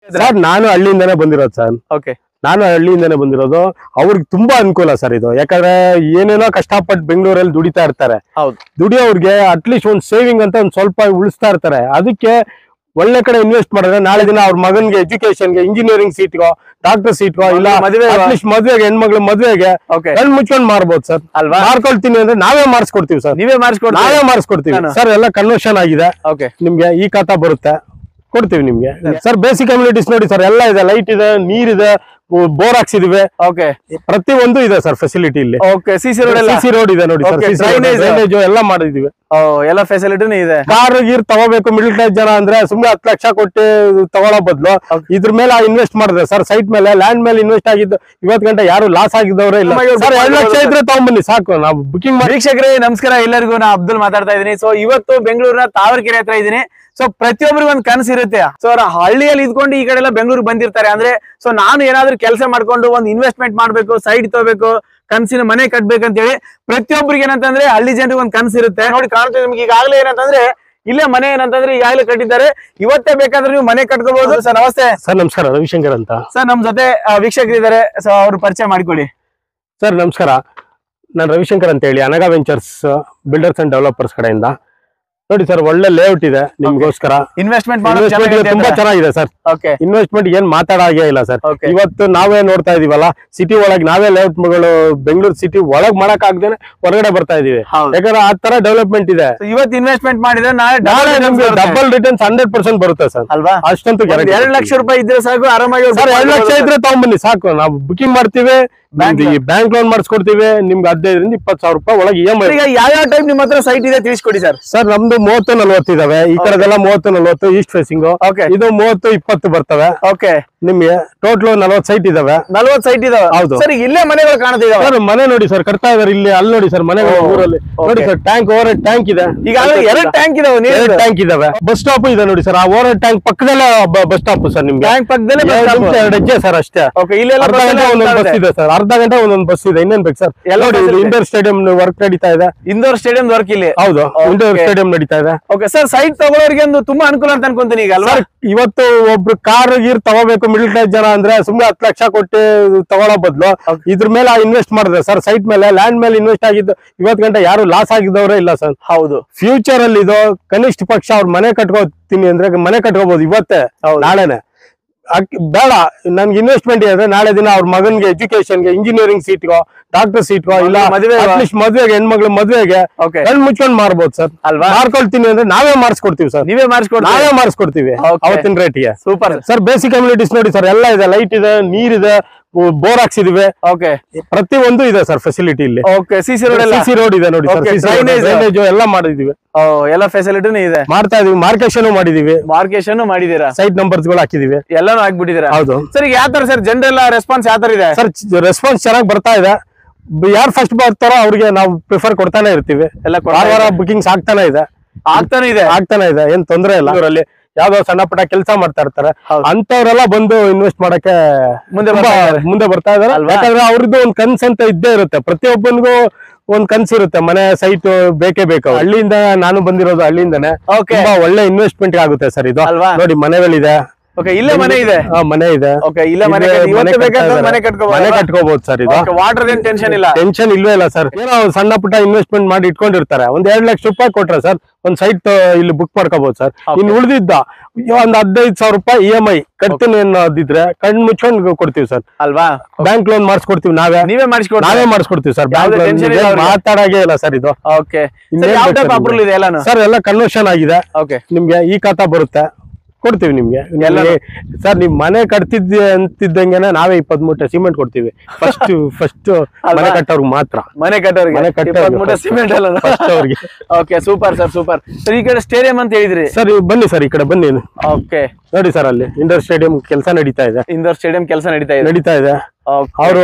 Sir ನಾನು ಹಳ್ಳಿಯಿಂದನೇ ಬಂದಿರೋದು sir okay ನಾನು ಹಳ್ಳಿಯಿಂದನೇ ಬಂದಿರೋದು ಅವ್ರಿಗೆ ತುಂಬಾ ಅನುಕೂಲ ಸರ್ ಇದು ಯಾಕಂದ್ರೆ ಏನೇನೋ ಕಷ್ಟಪಟ್ಟು ಬೆಂಗಳೂರಲ್ಲಿ ದುಡಿತಾ ಇರ್ತಾರೆ ಹೌದು ದುಡಿಯೋರ್ಗೆ ಅಟ್ಲೀಸ್ಟ್ ಒಂದು ಸೇವಿಂಗ್ ಅಂತ ಒಂದ್ ಸ್ವಲ್ಪ ಉಳಿಸ್ತಾ ಇರ್ತಾರೆ ಅದಕ್ಕೆ ಒಳ್ಳೆ ಕಡೆ ಇನ್ವೆಸ್ಟ್ ಮಾಡಿದ್ರೆ ನಾಳೆ ದಿನ ಅವ್ರ ಮಗನ್ಗೆ ಎಜುಕೇಶನ್ಗೆ ಇಂಜಿನಿಯರಿಂಗ್ ಸೀಟ್ಗೋ ಡಾಕ್ಟರ್ ಸೀಟ್ಗೋ ಇಲ್ಲ ಮದುವೆ ಅಟ್ಲೀಸ್ಟ್ ಮದ್ವೆಗೆ ಹೆಣ್ಮಕ್ಳು ಮದ್ವೆಗೆ ಓಕೆ ಕಣ್ ಮುಚ್ಕೊಂಡ್ ಮಾರ್ಬೋದು ಸರ್ ಅಲ್ವಾ ಮಾರ್ಕೊಳ್ತೀನಿ ಅಂದ್ರೆ ನಾವೇ ಮಾರ್ಸ್ಕೊಡ್ತೀವಿ ಸರ್ ನೀವೇ ಮಾಡಿಸ್ಕೊಡ್ತೀವಿ ನಾವೇ ಮಾರ್ಸ್ಕೊಡ್ತೀವಿ ನಾನು. ಸರ್ ಎಲ್ಲ ಕನ್ವರ್ಷನ್ ಆಗಿದೆ ಓಕೆ ನಿಮ್ಗೆ ಈ ಖಾತಾ ಬರುತ್ತೆ ಕೊಡ್ತೀವಿ ನಿಮ್ಗೆ ಸರ್ ಬೇಸಿಕ್ ಕಮ್ಯುನಿಟೀಸ್ ನೋಡಿ ಸರ್ ಎಲ್ಲ ಇದೆ ಲೈಟ್ ಇದೆ ನೀರಿದೆ ಬೋರ್ ಹಾಕ್ಸಿದಿವೆ ಓಕೆ ಪ್ರತಿ ಒಂದು ಇದೆ ಸರ್ ಫೆಸಿಲಿಟಿ ಇಲ್ಲಿ ಓಕೆ ಸಿ ಸಿ ರೋಡ್ ಎಲ್ಲ ಸಿ ರೋಡ್ ಇದೆ ನೋಡಿ ಸರ್ Okay, drainage. ಡ್ರೈನೇಜ್ ಎಲ್ಲ ಮಾಡಿದೀವಿ ಓ, ಎಲ್ಲ ಫೆಸಿಲಿಟಿನೂ ಇದೆ ಕಾರ್ ಗೀರ್ ತಗೋಬೇಕು ಮಿಡಲ್ ಕ್ಲಾಸ್ ಜನ ಅಂದ್ರೆ ಸುಮ್ನೆ ಹತ್ತು ಲಕ್ಷ ಕೊಟ್ಟು ತಗೊಳ್ಳೋ ಬದಲು Okay. ಇದ್ರ ಮೇಲೆ ಇನ್ವೆಸ್ಟ್ ಮಾಡಿದ್ರೆ ಸರ್ ಸೈಟ್ ಮೇಲೆ ಲ್ಯಾಂಡ್ ಮೇಲೆ ಇನ್ವೆಸ್ಟ್ ಆಗಿದ್ದು ಇವತ್ತು ಗಂಟೆ ಯಾರು ಲಾಸ್ ಆಗಿದ್ದವರೇ ಇಲ್ಲ ನಮ್ಮ ಇವ್ರು ಸರ್ ಎರಡು ಲಕ್ಷ ಮಾಡ್ಬೋದು ಇದ್ರೆ ತಗೊಂಬನ್ನಿ ಸಾಕು ನಾವು ಬುಕಿಂಗ್ ಮಾಡಿ ವೀಕ್ಷಕರೇ ನಮಸ್ಕಾರ ಎಲ್ಲರಿಗೂ ನಾ ಅಬ್ದುಲ್ ಮಾತಾಡ್ತಾ ಇದ್ದೀನಿ ಸೊ ಇವತ್ತು ಬೆಂಗಳೂರಿನ ತಾವರೆಕೆರೆ ಹತ್ರ ಇದ್ದೀನಿ ಸೊ ಪ್ರತಿಯೊಬ್ಬರಿಗೂ ಒಂದು ಕನಸು ಇರುತ್ತೆ ಸೊ ಅವ್ರ ಹಳ್ಳಿಯಲ್ಲಿ ಇದ್ಕೊಂಡು ಈ ಕಡೆ ಎಲ್ಲ ಬೆಂಗಳೂರಿಗೆ ಬಂದಿರ್ತಾರೆ ಅಂದ್ರೆ ಸೊ ನಾನು ಏನಾದ್ರೂ ಕೆಲಸ ಮಾಡ್ಕೊಂಡು ಒಂದು ಇನ್ವೆಸ್ಟ್ಮೆಂಟ್ ಮಾಡ್ಬೇಕು ಸೈಡ್ ತಗೋಬೇಕು ಕನಸಿನ ಮನೆ ಕಟ್ಬೇಕಂತ ಹೇಳಿ ಪ್ರತಿಯೊಬ್ಬರಿಗೆ ಏನಂತಂದ್ರೆ ಹಳ್ಳಿ ಜನರಿಗೆ ಒಂದು ಕನಸು ಇರುತ್ತೆ ನೋಡಿ ಕಾಣ್ತದೆ ನಿಮ್ಗೆ ಈಗಾಗಲೇ ಏನಂತಂದ್ರೆ ಇಲ್ಲೇ ಮನೆ ಏನಂತಂದ್ರೆ ಈಗಾಗಲೇ ಕಟ್ಟಿದ್ದಾರೆ ಇವತ್ತೇ ಬೇಕಾದ್ರೆ ನೀವು ಮನೆ ಕಟ್ಕೋಬಹುದು ಸರ್ ನಮಸ್ತೆ ಸರ್ ನಮಸ್ಕಾರ ರವಿಶಂಕರ್ ಅಂತ ಸರ್ ನಮ್ ಜೊತೆ ವೀಕ್ಷಕರಿದ್ದಾರೆ ಸೊ ಅವ್ರು ಪರಿಚಯ ಮಾಡಿಕೊಡಿ ಸರ್ ನಮಸ್ಕಾರ ನಾನು ರವಿಶಂಕರ್ ಅಂತ ಹೇಳಿ Anaga ventures builders and developers ಕಡೆಯಿಂದ ನೋಡಿ ಸರ್ ಒಳ್ಳೆ ಲೇಔಟ್ ಇದೆ ನಿಮ್ಗೋಸ್ಕರ ಇನ್ವೆಸ್ಟ್ಮೆಂಟ್ ಮಾಡೋದು ಇನ್ವೆಸ್ಟ್ಮೆಂಟ್ ತುಂಬಾ ಚೆನ್ನಾಗಿದೆ ಸರ್ ಓಕೆ ಇನ್ವೆಸ್ಟ್ಮೆಂಟ್ ಏನ್ ಮಾತಾಡಾಗೆ ಇಲ್ಲ ಸರ್ Okay. ಇವತ್ತು ನಾವೇ ನೋಡ್ತಾ ಇದೀವಲ್ಲ ಸಿಟಿ ಒಳಗ್ ನಾವೇ ಲೇಔಟ್ ಗಳು ಬೆಂಗಳೂರು ಸಿಟಿ ಒಳಗ್ ಮಾಡಕ್ ಆಗ್ದೇನೆ ಹೊರಗಡೆ ಬರ್ತಾ ಇದೀವಿ ಹೌದು ಯಾಕಂದ್ರೆ ಆ ತರ ಡೆವಲಪ್ಮೆಂಟ್ ಇದೆ So, ಇವತ್ತು ಇನ್ವೆಸ್ಟ್ಮೆಂಟ್ ಮಾಡಿದ್ರೆ ನಾಳೆ ನಾಳೆ double ನಮ್ಗೆ returns ಬರುತ್ತೆ. ಡಬಲ್ ರಿಟರ್ನ್ಸ್ ಹಂಡ್ರೆಡ್ ಪರ್ಸೆಂಟ್ ಬರುತ್ತೆ ಸರ್ ಅಲ್ವಾ ಅಷ್ಟಂತೂ ಒಂದ್ guarantee. ಎರಡ್ ಲಕ್ಷ ರೂಪಾಯಿ ಇದ್ರೆ ಸಾಕು ಆರಾಮಾಗಿ ಸರ್ ಎರಡ್ ಲಕ್ಷ ಇದ್ರೆ ತಗೊಂಬನ್ನಿ ಸಾಕು ನಾವು ಬುಕಿಂಗ್ ಮಾಡ್ತೀವಿ Bank loan. ಬ್ಯಾಂಕ್ ಲೋನ್ ಮಾಡಿಸ್ಕೊಡ್ತೀವಿ ನಿಮ್ಗೆ ಹದಿನೈದರಿಂದ ಇಪ್ಪತ್ತು ಸಾವಿರ ರೂಪಾಯಿ ಒಳಗೆ ಇ ಎಂ ಐ ಈಗ ಯಾವ ಯಾವ ಟೈಪ್ ನಿಮ್ಮ ಹತ್ರ ಸೈಟ್ ಇದೆ ತಿಳಿಸ್ಕೊಡಿ ಸರ್ ಸರ್ ನಮ್ದು ಮೂವತ್ತು ನಲ್ವತ್ತು ಇದಾವೆ ಈ ಕಡೆದೆಲ್ಲ ಮೂವತ್ತು ನಲ್ವತ್ತು ಈಸ್ಟ್ ಫೇಸಿಂಗ್ ಓಕೆ ಇದು ಮೂವತ್ತು ಇಪ್ಪತ್ತು ಬರ್ತವೆ ಓಕೆ ನಿಮ್ಗೆ ಟೋಟಲ್ ನಲ್ವತ್ತು ಸೈಟ್ ಇದಾವೆ ನಲ್ವತ್ ಸೈಟ್ ಇದಾವೆ ಹೌದು. ಸರ್ ಈಗ ಇಲ್ಲೇ ಮನೆಗಳು ಕಾಣ್ತಿದಾವೆ ಸರ್ ಮನೆ ನೋಡಿ ಸರ್ ಕಟ್ತಾ ಇದಾರೆ ಇಲ್ಲಿ ಅಲ್ಲಿ ನೋಡಿ ಸರ್ ಮನೆ ಓ, ಊರಲ್ಲಿ ನೋಡಿ okay. Sir tank over tank ಇದೆ ಈಗಾಗಲೇ ಎರಡ್ ಟ್ಯಾಂಕ್ ಇದಾವೆ ನೀರು ಎರಡು ಟ್ಯಾಂಕ್ ಇದಾವೆ ಬಸ್ ಸ್ಟಾಪ್ ಇದೆ ನೋಡಿ ಸರ್ ಆ ಓವರ್ ಟ್ಯಾಂಕ್ ಪಕ್ಕದಲ್ಲೇ ಬಸ್ ಸ್ಟಾಪ್ ಸರ್ ನಿಮ್ಗೆ ಟ್ಯಾಂಕ್ ಪಕ್ಕದಲ್ಲೇ bus ಎರಡು stop. ನಿಮಿಷ ಎರಡು ಹೆಜ್ಜೆ ಸರ್ ಅಷ್ಟೇ ಓಕೆ ಇಲ್ಲೆಲ್ಲ ಅರ್ಧ bus ಗಂಟೆ ಎಲ್ಲ ಒಂದೊಂದು ಹೋಗ್ತಾ ಬಸ್ ಇದೆ. ಇದೆ ಸರ್ ಅರ್ಧ ಗಂಟೆ ಒಂದೊಂದು ಬಸ್ ಇದೆ ಇನ್ನೇನ್ ಬೇಕು ಸರ್ ಎಲ್ಲ ನೋಡಿ facility. ಇಂಡೋರ್ ಸ್ಟೇಡಿಯಂ ವರ್ಕ್ ನಡೀತಾ ಇದೆ ಇಂದೋರ್ ಸ್ಟೇಡಿಯಂ ವರ್ಕ್ ಇಲ್ಲಿ ಹೌದು ಇಂಡೋರ್ Okay. ಸ್ಟೇಡಿಯಂ ನಡೀತಾ ಇದೆ ಓಕೆ ಸರ್ ಸೈಟ್ ತಗೊಳ್ಳೋರಿಗೆ ಒಂದು ತುಂಬಾ ಅನುಕೂಲ ಅಂತ ಅನ್ಕೊಂತೀನಿ ಈಗ ಅಲ್ವಾ ಸರ್ ಇವತ್ತು ಒಬ್ರು ಕಾರ್ ಗೀರ್ ತಗೋಬೇಕು ಮಿಡಲ್ ಕ್ಲಾಸ್ ಜನ ಅಂದ್ರೆ ಸುಮ್ನೆ ಹತ್ತು ಲಕ್ಷ ಕೊಟ್ಟು ತಗೊಳ್ಳೋ ಬದಲು Okay. ಇದ್ರ ಮೇಲೆ ಇನ್ವೆಸ್ಟ್ ಮಾಡಿದ್ರೆ ಸರ್ ಸೈಟ್ ಮೇಲೆ ಲ್ಯಾಂಡ್ ಮೇಲೆ ಇನ್ವೆಸ್ಟ್ ಆಗಿದ್ದು ಇವತ್ತು ಗಂಟೆ ಯಾರು ಲಾಸ್ ಆಗಿದ್ದವರೇ ಇಲ್ಲ ಸರ್ ಹೌದು ಫ್ಯೂಚರ್ ಅಲ್ಲಿ ಇದು ಕನಿಷ್ಠ ಪಕ್ಷ ಅವ್ರ ಮನೆ ಕಟ್ಕೋತೀನಿ ಅಂದ್ರೆ ಮನೆ ಕಟ್ಕೋಬಹುದು ಇವತ್ತೇ ಹೌದು. ನಾಳೆನೆ ಅಕ್- ಬೇಡ ನನ್ಗೆ ಇನ್ವೆಸ್ಟ್ಮೆಂಟ್ ಇದೆ ನಾಳೆ ದಿನ ಅವ್ರ ಮಗನ್ಗೆ ಎಜುಕೇಶನ್ಗೆ ಇಂಜಿನಿಯರಿಂಗ್ ಸೀಟ್ಗೋ ಡಾಕ್ಟರ್ ಸೀಟ್ಗೋ ಇಲ್ಲ ಮದುವೆ ಅಟ್ಲೀಸ್ಟ್ ಮದ್ವೆಗೆ ಹೆಣ್ಮಕ್ಳು ಮದ್ವೆಗೆ ಓಕೆ ಕಣ್ ಮುಚ್ಕೊಂಡ್ ಮಾರ್ಬೋದು ಸರ್ ಅಲ್ವಾ ಮಾರ್ಕೊಳ್ತೀನಿ ಅಂದ್ರೆ ನಾವೇ ಮಾರ್ಸ್ಕೊಡ್ತೀವಿ ಸರ್ ನೀವೇ ಮಾಡಿಸ್ಕೊಡ್ತೀವಿ ನಾವೇ ಮಾರ್ಸ್ಕೊಡ್ತೀವಿ Okay. ಅವತ್ತಿನ ರೇಟ್ಗೆ ಸೂಪರ್ ಸರ್ ಬೇಸಿಕ್ ಕಮ್ಯುನಿಟೀಸ್ ನೋಡಿ ಸರ್ ಎಲ್ಲ ಇದೆ ಲೈಟ್ ಇದೆ ನೀರಿದೆ ಬೋರ್ ಹಾಕ್ಸಿದಿವೆ ಓಕೆ ಪ್ರತಿ ಒಂದು ಇದೆ ಸರ್ ಫೆಸಿಲಿಟಿ ಇಲ್ಲಿ ಓಕೆ ಸಿ ಸಿ ರೋಡ್ ಎಲ್ಲ ಸಿ ರೋಡ್ ಇದೆ ನೋಡಿ ಸರ್ Okay, drainage. ಡ್ರೈನೇಜ್ ಎಲ್ಲ ಮಾಡಿದೀವಿ ಓ, ಎಲ್ಲ ಫೆಸಿಲಿಟಿನೂ ಇದೆ ಮಾಡ್ತಾ ಇದೀವಿ ಮಾರ್ಕೆಷನ್ ಮಾಡಿದೀವಿ ಮಾರ್ಕೇಶನ್ ಮಾಡಿದೀರಾ ಸೈಟ್ ನಂಬರ್ಸ್ ಗಳು ಹಾಕಿದೀವಿ ಎಲ್ಲಾನು ಹಾಕ್ಬಿಟ್ಟಿದ್ದೀರಾ ಹೌದು ಸರ್ ಈಗ ಯಾವ ತರ ಸರ್ ಜನರೆಲ್ಲ ರೆಸ್ಪಾನ್ಸ್ ಯಾವ ತರ ಇದೆ ಸರ್ ರೆಸ್ಪಾನ್ಸ್ ಚೆನ್ನಾಗಿ ಬರ್ತಾ ಇದೆ ಯಾರು ಫಸ್ಟ್ ಬರ್ತಾರೋ ಅವ್ರಿಗೆ ನಾವು ಪ್ರಿಫರ್ ಕೊಡ್ತಾನೆ ಇರ್ತೀವಿ ಎಲ್ಲ ವಾರ ವಾರ ಬುಕಿಂಗ್ಸ್ ಆಗ್ತಾನೆ ಇದೆ ಆಗ್ತಾನೆ ಇದೆ ಆಗ್ತಾನೆ ಇದೆ ಏನ್ ತೊಂದ್ರೆ ಇಲ್ಲ ಇವರಲ್ಲಿ ಯಾವ್ದೋ ಸಣ್ಣ ಪುಟ್ಟ ಕೆಲಸ ಮಾಡ್ತಾ ಇರ್ತಾರೆ ಹೌದು. ಅಂತವ್ರೆಲ್ಲ ಬಂದು ಇನ್ವೆಸ್ಟ್ ಮಾಡಕ್ಕೆ ಮುಂದೆ ತುಂಬಾ ಬರ್ತಾ ಇದ್ದಾರೆ. ಮುಂದೆ ಬರ್ತಾ ಇದಾರೆ ಅಲ್ವಾ? ಯಾಕಂದ್ರೆ ಅವ್ರದ್ದು ಒಂದ್ ಕನ್ಸ್ ಅಂತ ಇದ್ದೇ ಇರುತ್ತೆ ಪ್ರತಿಯೊಬ್ಬನಿಗೂ ಒಂದ್ ಕನ್ಸ್ ಇರುತ್ತೆ ಮನೆ ಸೈಟ್ ಬೇಕೇ ಬೇಕು ಹಳ್ಳಿಯಿಂದ ನಾನು ಬಂದಿರೋದು ಹಳ್ಳಿಯಿಂದನೇ ಓಕೆ ತುಂಬಾ ಒಳ್ಳೆ ಇನ್ವೆಸ್ಟ್ಮೆಂಟ್ ಆಗುತ್ತೆ ಸರ್ ಇದು ಅಲ್ವಾ ನೋಡಿ ಮನೆಗಳಿದೆ ಓಕೆ ಇಲ್ಲೇ ಮನೆ ಇದೆ ಆ, ಮನೆ ಇದೆ ಓಕೆ ಇಲ್ಲೇ ಮನೆ ಇಲ್ಲೇ ಇವತ್ತು ಕಟ್ತಾ ಬೇಕಾದ್ರೆ ಇದ್ದಾರೆ. ಮನೆ ಕಟ್ಕೋಬಹುದು ಮನೆ ಕಟ್ಕೋಬಹುದು ಸರ್ ಇದು ವಾಟರ್ ಏನ್ ಟೆನ್ಷನ್ ಇಲ್ಲ ಟೆನ್ಷನ್ ಇಲ್ವೇ ಇಲ್ಲ ಸರ್ ಏನೋ ಒಂದ್ ಸಣ್ಣ ಪುಟ್ಟ ಇನ್ವೆಸ್ಟ್ಮೆಂಟ್ ಮಾಡಿ ಇಟ್ಕೊಂಡಿರ್ತಾರೆ ಒಂದ್ ಎರಡ್ ಲಕ್ಷ ರೂಪಾಯಿ ಕೊಟ್ರೆ ಸರ್ ಒಂದ್ ಸೈಟ್ ಇಲ್ಲಿ ಬುಕ್ ಮಾಡ್ಕೋಬಹುದು ಸರ್ Okay. ಇನ್ ಉಳಿದಿದ್ದ ಒಂದ್ ಹದಿನೈದು ಸಾವಿರ ರೂಪಾಯಿ ಇ ಎಂ ಐ ಕಟ್ತೀನಿ ಅನ್ನೋದಿದ್ರೆ ಕಣ್ ಮುಚ್ಕೊಂಡ್ ಕೊಡ್ತೀವಿ ಸರ್ ಅಲ್ವಾ ಬ್ಯಾಂಕ್ ಲೋನ್ ಮಾಡಿಸ್ಕೊಡ್ತೀವಿ ನಾವೇ ನೀವೇ ಮಾಡಿಸ್ಕೊಡ್ತೀರಾ ನಾವೇ ಮಾಡಿಸ್ಕೊಡ್ತೀವಿ ಸರ್ ಬ್ಯಾಂಕ್ ಯಾವ್ದೇ tension ಇಲ್ಲ ಲೋನ್ ಅವ್ರಿಗೆ. ಮಾತಾಡಾಗೆ ಇಲ್ಲ ಸರ್ ಇದು ಓಕೆ ಇನ್ನೇನ್ ಯಾವ ಬೇಕು ಟೈಪ್ sir ಅಪ್ರೂವಲ್ ಇದೆ ಎಲ್ಲಾನು ಸರ್ ಎಲ್ಲ ಕನ್ವರ್ಷನ್ ಆಗಿದೆ ಓಕೆ ನಿಮ್ಗೆ ಈ ಖಾತಾ ಬರುತ್ತೆ ಕೊಡ್ತೀವಿ ನಿಮ್ಗೆ ಎಲ್ಲನೂ? ಸರ್ ನಿಮ್ ಮನೆ ಕಟ್ತಿದ್ದೆ ಅಂತಿದ್ದಂಗೆನೆ ನಾವೇ ಇಪ್ಪತ್ತ್ ಮೂಟೆ ಸಿಮೆಂಟ್ ಕೊಡ್ತೀವಿ ಫಸ್ಟ್ ಫಸ್ಟ್ ಮನೆ ಕಟ್ಟೋರ್ಗೆ ಮಾತ್ರ ಮನೆ ಕಟ್ಟೋರಿಗೆ ಮನೆ ಕಟ್ಟೋರ್ಗೆ ಇಪ್ಪತ್ತ್ ಮೂಟೆ ಸಿಮೆಂಟ್ ಎಲ್ಲ ಫಸ್ಟ್ ಅವ್ರಿಗೆ okay super sir super sir ಈ ಕಡೆ ಸ್ಟೇಡಿಯಂ ಅಂತ ಹೇಳಿದ್ರಿ ಸರ್ ಇವ್ ಬನ್ನಿ ಸರ್ ಈ ಕಡೆ ಬನ್ನಿ ಓಕೆ ನೋಡಿ ಸರ್ ಅಲ್ಲಿ ಇಂಡೋರ್ ಸ್ಟೇಡಿಯಂ ಕೆಲಸ ನಡೀತಾ ಇದೆ ಇಂದೋರ್ ಸ್ಟೇಡಿಯಂ ಕೆಲಸ ನಡೀತಾ ಇದೆ ನಡೀತಾ ಇದೆ Okay. ಅವರು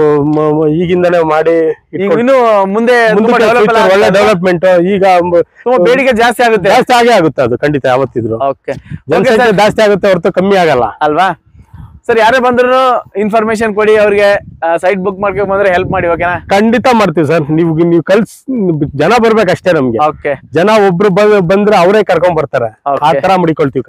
ಈಗಿಂದಾನೇ ಮಾಡಿ ಈಗ ಇಟ್ಕೊಂಡು ಇನ್ನು ಮುಂದೆ ತುಂಬಾ ಮುಂದಕ್ಕೆ develop future ಒಳ್ಳೆ ಆಗುತ್ತೆ. ಡೆವಲಪ್ಮೆಂಟ್ ಈಗ ಮ- ತುಂಬಾ ಬೇಡಿಕೆ ಜಾಸ್ತಿ ಆಗುತ್ತೆ ಜಾಸ್ತಿ ಆಗೇ ಆಗುತ್ತೆ ಅದು ಖಂಡಿತ ಯಾವತ್ತಿದ್ರು ಓಕೆ ಜನಸಂಖ್ಯೆ ಜಾಸ್ತಿ ಆಗುತ್ತೆ ಹೊರತು ಕಮ್ಮಿ ಆಗಲ್ಲ ಅಲ್ವಾ ಸರ್ ಯಾರೇ ಬಂದ್ರು ಇನ್ಫಾರ್ಮೇಶನ್ ಕೊಡಿ ಅವ್ರಿಗೆ ಸೈಟ್ ಬುಕ್ ಮಾಡ್ಕೊಂಡ್ ಬಂದ್ರೆ ಹೆಲ್ಪ್ ಮಾಡಿ ಓಕೆನಾ ಖಂಡಿತ ಮಾಡ್ತೀವಿ ಸರ್ ನೀವು ನೀವು ಕಲ್ಸ್ ಜನ ಬರ್ಬೇಕಷ್ಟೇ ನಮ್ಗೆ ಓಕೆ ಜನ ಒಬ್ರು ಬಂದ್- ಬಂದ್ರೆ ಅವರೇ ಕರ್ಕೊಂಡ್ ಬರ್ತಾರೆ ಆ Okay. ತರ ಮಡಿಕೊಳ್ತೀವಿ